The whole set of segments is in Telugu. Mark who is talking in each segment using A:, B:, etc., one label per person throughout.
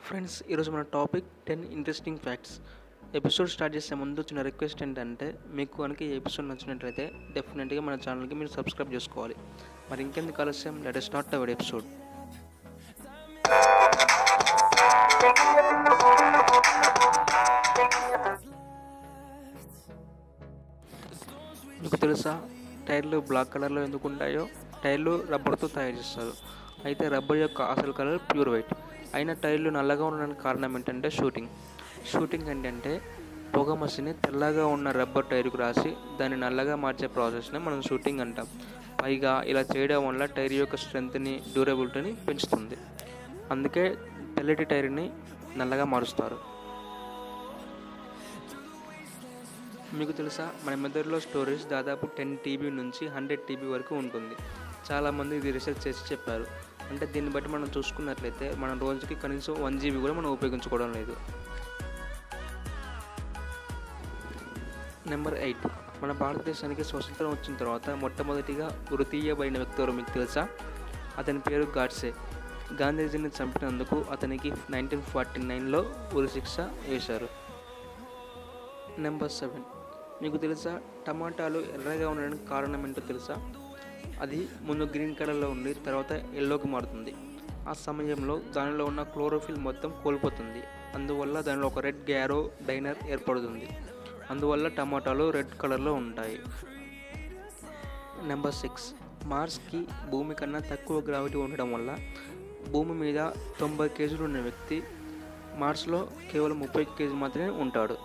A: ఫ్రెండ్స్ ఈరోజు మన topic ten interesting facts episode start చేసే ముందు చిన్న రిక్వెస్ట్ ఏంటంటే మీకు కనుక ఈ ఎపిసోడ్ నచ్చినట్లయితే డెఫినెట్గా మన ఛానల్కి మీరు సబ్స్క్రైబ్ చేసుకోవాలి మరి ఇంకెందుకు ఆలస్యం లెట్ స్టార్ట్ అవర్ ఎపిసోడ్ మీకు తెలుసా టైర్లు బ్లాక్ కలర్లో ఎందుకు ఉంటాయో టైర్లు రబ్బర్తో తయారు చేస్తారు అయితే రబ్బర్ యొక్క అసలు కలర్ ప్యూర్ వైట్ అయినా టైర్లు నల్లగా ఉండడానికి కారణం ఏంటంటే షూటింగ్ షూటింగ్ ఏంటంటే పొగ మసిని తెల్లగా ఉన్న రబ్బర్ టైర్కు రాసి దాన్ని నల్లగా మార్చే ప్రాసెస్ని మనం షూటింగ్ అంటాం పైగా ఇలా చేయడం వల్ల టైర్ యొక్క స్ట్రెంత్ని డ్యూరబిలిటీని పెంచుతుంది అందుకే తెల్లటి టైర్ని నల్లగా మారుస్తారు మీకు తెలుసా మన మెదడులో స్టోరేజ్ దాదాపు టెన్ టీబీ నుంచి హండ్రెడ్ టీబీ వరకు ఉంటుంది చాలామంది ఇది రీసెర్చ్ చేసి చెప్పారు అంటే దీన్ని బట్టి మనం చూసుకున్నట్లయితే మనం రోజుకి కనీసం వన్ జీబీ కూడా మనం ఉపయోగించుకోవడం లేదు నెంబర్ ఎయిట్ మన భారతదేశానికి స్వతంత్రం వచ్చిన తర్వాత మొట్టమొదటిగా వృతీయబడిన వ్యక్తి ఎవరో మీకు తెలుసా అతని పేరు గాడ్సే గాంధీజీని చంపినందుకు అతనికి నైన్టీన్ ఫార్టీ నైన్లో ఉరిశిక్ష వేశారు నెంబర్ సెవెన్ మీకు తెలుసా టమాటాలు ఎర్రగా ఉండడానికి కారణం ఏంటో తెలుసా అది ముందు గ్రీన్ కలర్లో ఉండి తర్వాత ఎల్లోకి మారుతుంది ఆ సమయంలో దానిలో ఉన్న క్లోరోఫిల్ మొత్తం కోల్పోతుంది అందువల్ల దానిలో ఒక రెడ్ గ్యారో డైనర్ ఏర్పడుతుంది అందువల్ల టమాటాలు రెడ్ కలర్లో ఉంటాయి నెంబర్ సిక్స్ మార్స్కి భూమి కన్నా తక్కువ గ్రావిటీ ఉండడం వల్ల భూమి మీద తొంభై కేజీలు ఉన్న వ్యక్తి మార్స్లో కేవలం ముప్పై కేజీ మాత్రమే ఉంటాడు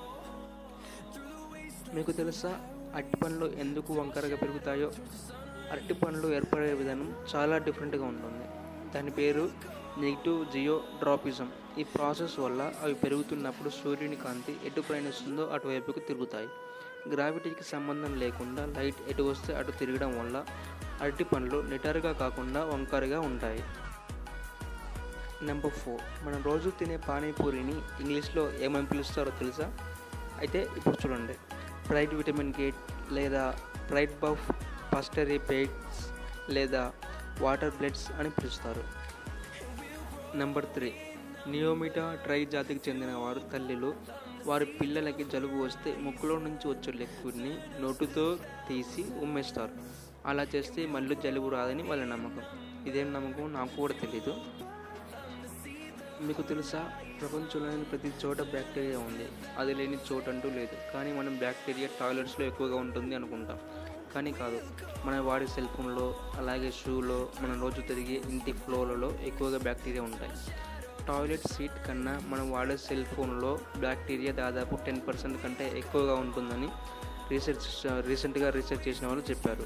A: మీకు తెలుసా అరటి పండ్లు ఎందుకు వంకరగా పెరుగుతాయో అరటి పండ్లు ఏర్పడే విధానం చాలా డిఫరెంట్గా ఉంటుంది దాని పేరు నెగిటివ్ జియో డ్రాపిజం ఈ ప్రాసెస్ వల్ల అవి పెరుగుతున్నప్పుడు సూర్యుని కాంతి ఎటు ప్రయాణిస్తుందో అటువైపుకు తిరుగుతాయి గ్రావిటీకి సంబంధం లేకుండా లైట్ ఎటు వస్తే అటు తిరగడం వల్ల అరటి పండ్లు నిటారుగా కాకుండా వంకరగా ఉంటాయి నెంబర్ ఫోర్ మనం రోజు తినే పానీపూరిని ఇంగ్లీష్లో ఏమని పిలుస్తారో తెలుసా అయితే ఇప్పుడు చూడండి బ్రైట్ విటమిన్ గేట్ లేదా బ్రైట్ బఫ్ పస్టరీ పేట్స్ లేదా వాటర్ బ్లెడ్స్ అని పిలుస్తారు నెంబర్ త్రీ నియోమిటా ట్రై జాతికి చెందిన వారు తల్లిలు వారి పిల్లలకి జలుబు వస్తే ముక్కులో నుంచి వచ్చే లిక్విడ్ని నోటుతో తీసి ఉమ్మేస్తారు అలా చేస్తే మళ్ళీ జలుబు రాదని వాళ్ళ నమ్మకం ఇదేం నమ్మకం నాకు కూడా తెలీదు మీకు తెలుసా ప్రపంచంలోని ప్రతి చోట బ్యాక్టీరియా ఉంది అది లేని చోటు అంటూ లేదు కానీ మనం బ్యాక్టీరియా టాయిలెట్స్లో ఎక్కువగా ఉంటుంది అనుకుంటాం కానీ కాదు మన వాడే సెల్ ఫోన్లో అలాగే షూలో మనం రోజు తిరిగే ఇంటి ఫ్లోర్లలో ఎక్కువగా బ్యాక్టీరియా ఉంటాయి టాయిలెట్ సీట్ కన్నా మనం వాడే సెల్ ఫోన్లో బ్యాక్టీరియా దాదాపు టెన్ పర్సెంట్ కంటే ఎక్కువగా ఉంటుందని రీసెర్చ్ రీసెంట్గా రీసెర్చ్ చేసిన వాళ్ళు చెప్పారు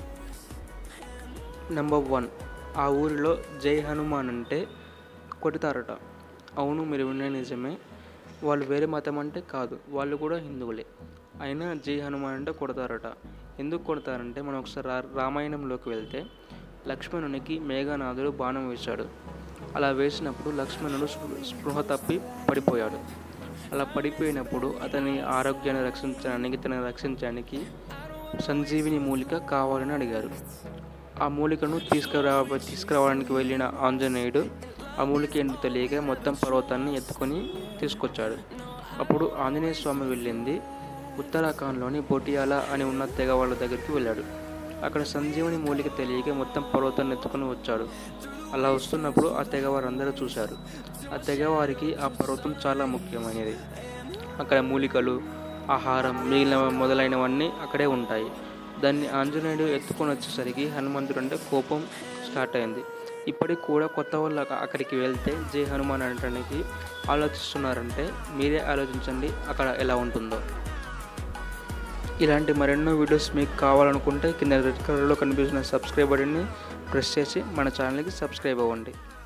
A: నెంబర్ వన్ ఆ ఊరిలో జై హనుమాన్ అంటే కొడతారట అవును మీరు వినే నిజమే వాళ్ళు వేరే మతం అంటే కాదు వాళ్ళు కూడా హిందువులే అయినా జై హనుమాన్ అంటే కొడతారట ఎందుకు కొడతారంటే మనం ఒకసారి రా- రామాయణంలోకి వెళ్తే లక్ష్మణునికి మేఘనాథుడు బాణం వేశాడు అలా వేసినప్పుడు లక్ష్మణుడు స్పృ- స్పృహ తప్పి పడిపోయాడు అలా పడిపోయినప్పుడు అతని ఆరోగ్యాన్ని రక్షించడానికి తనని రక్షించడానికి సంజీవిని మూలిక కావాలని అడిగారు ఆ మూలికను తీసుకురా తీసుకురావడానికి వెళ్ళిన ఆంజనేయుడు ఆ మూలిక ఏంటో తెలియక మొత్తం పర్వతాన్ని ఎత్తుకొని తీసుకొచ్చాడు అప్పుడు ఆంజనేయ స్వామి వెళ్ళింది ఉత్తరాఖండ్లోని బొటియాల అని ఉన్న తెగ వాళ్ళ దగ్గరికి వెళ్ళాడు అక్కడ సంజీవని మూలిక తెలియక మొత్తం పర్వతాన్ని ఎత్తుకొని వచ్చాడు అలా వస్తున్నప్పుడు ఆ తెగవారందరూ చూశారు ఆ తెగవారికి ఆ పర్వతం చాలా ముఖ్యమైనది అక్కడ మూలికలు ఆహారం మిగిలిన మొదలైనవన్నీ అక్కడే ఉంటాయి దాన్ని ఆంజనేయుడు ఎత్తుకొని వచ్చేసరికి హనుమంతుడు అంటే కోపం స్టార్ట్ అయింది ఇప్పటికి కూడా కొత్త వాళ్ళు అక్క- అక్కడికి వెళ్తే జై హనుమాన్ అనడానికి ఆలోచిస్తున్నారంటే మీరే ఆలోచించండి అక్కడ ఎలా ఉంటుందో ఇలాంటి మరెన్నో వీడియోస్ మీకు కావాలనుకుంటే కింద రెడ్ కలర్లో కనిపిస్తున్న సబ్స్క్రైబ్ బటన్ని ప్రెస్ చేసి మన ఛానల్కి సబ్స్క్రైబ్ అవ్వండి